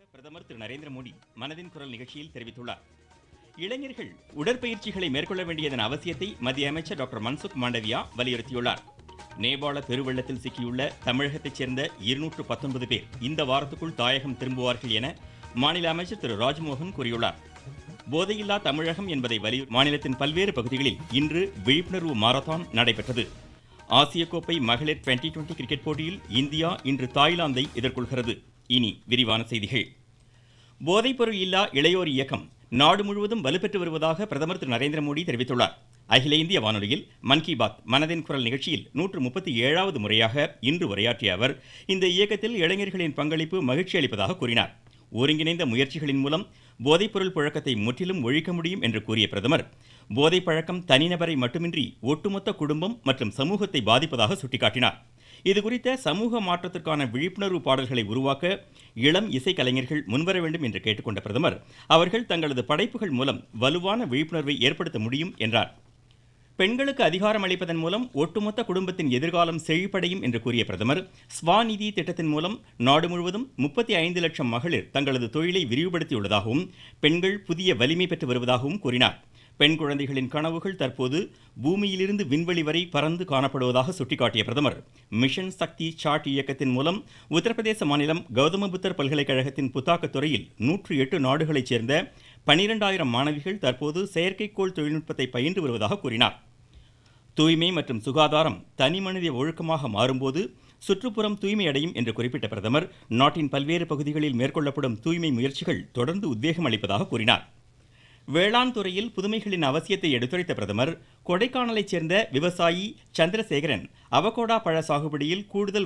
பிரதமர் திரு நரேந்திர மோடி மனதின் குரல் நிகழ்ச்சியில் தெரிவித்துள்ளார் இளைஞர்கள் உடற்பயிற்சிகளை மேற்கொள்ள வேண்டியதன் அவசியத்தை மத்திய அமைச்சர் டாக்டர் மன்சுக் மாண்டவியா வலியுறுத்தியுள்ளார் நேபாள பெருவெள்ளத்தில் சிக்கியுள்ள தமிழகத்தைச் சேர்ந்த இருநூற்று பத்தொன்பது பேர் இந்த வாரத்துக்குள் தாயகம் திரும்புவார்கள் என மாநில அமைச்சர் திரு ராஜ்மோகன் கூறியுள்ளார் போதையில்லா தமிழகம் என்பதை வலியுறு மாநிலத்தின் பல்வேறு பகுதிகளில் இன்று விழிப்புணர்வு மாரத்தான் நடைபெற்றது ஆசிய கோப்பை மகளிர் டுவெண்டி டுவெண்டி கிரிக்கெட் போட்டியில் இந்தியா இன்று தாய்லாந்தை எதிர்கொள்கிறது இனி விரிவான செய்திகள் போதைப்பொருள் இல்லா இளையோர் இயக்கம் நாடு முழுவதும் வலுப்பெற்று வருவதாக பிரதமர் திரு நரேந்திர மோடி தெரிவித்துள்ளார் அகில இந்திய வானொலியில் மன் கி பாத் மனதின் குரல் நிகழ்ச்சியில் நூற்று முப்பத்தி ஏழாவது முறையாக இன்று உரையாற்றிய அவர் இந்த இயக்கத்தில் இளைஞர்களின் பங்களிப்பு மகிழ்ச்சி அளிப்பதாக கூறினார் ஒருங்கிணைந்த முயற்சிகளின் மூலம் போதைப்பொருள் புழக்கத்தை முற்றிலும் ஒழிக்க முடியும் என்று கூறிய பிரதமர் போதைப் பழக்கம் தனிநபரை மட்டுமின்றி ஒட்டுமொத்த குடும்பம் மற்றும் சமூகத்தை பாதிப்பதாக சுட்டிக்காட்டினார் இது குறித்த சமூக மாற்றத்திற்கான விழிப்புணர்வு பாடல்களை உருவாக்க இளம் இசைக்கலைஞர்கள் முன்வர வேண்டும் என்று கேட்டுக்கொண்ட பிரதமர் அவர்கள் தங்களது படைப்புகள் மூலம் வலுவான விழிப்புணர்வை ஏற்படுத்த முடியும் என்றார் பெண்களுக்கு அதிகாரம் அளிப்பதன் மூலம் ஒட்டுமொத்த குடும்பத்தின் எதிர்காலம் செழிப்படையும் என்று கூறிய பிரதமர் ஸ்வாநிதி திட்டத்தின் மூலம் நாடு முழுவதும் முப்பத்தி ஐந்து லட்சம் மகளிர் தங்களது தொழிலை விரிவுபடுத்தியுள்ளதாகவும் பெண்கள் புதிய வலிமை பெற்று வருவதாகவும் கூறினார் பெண் குழந்தைகளின் கனவுகள் தற்போது பூமியிலிருந்து விண்வெளி வரை பறந்து காணப்படுவதாக சுட்டிக்காட்டிய பிரதமர் மிஷன் சக்தி சாட் இயக்கத்தின் மூலம் உத்தரப்பிரதேச மாநிலம் கௌதம புத்தர் பல்கலைக்கழகத்தின் புத்தாக்கத் துறையில் நூற்று எட்டு நாடுகளைச் சேர்ந்த பனிரெண்டாயிரம் மாணவிகள் தற்போது செயற்கைக்கோள் தொழில்நுட்பத்தை பயின்று வருவதாக கூறினார் தூய்மை மற்றும் சுகாதாரம் தனிமனித ஒழுக்கமாக மாறும்போது சுற்றுப்புறம் தூய்மையடையும் என்று குறிப்பிட்ட பிரதமர் நாட்டின் பல்வேறு பகுதிகளில் மேற்கொள்ளப்படும் தூய்மை முயற்சிகள் தொடர்ந்து உத்வேகம் அளிப்பதாக கூறினார் வேளாண் துறையில் புதுமைகளின் அவசியத்தை எடுத்துரைத்த பிரதமர் கொடைக்கானலைச் சேர்ந்த விவசாயி சந்திரசேகரன் அவகோடா பழ சாகுபடியில் கூடுதல்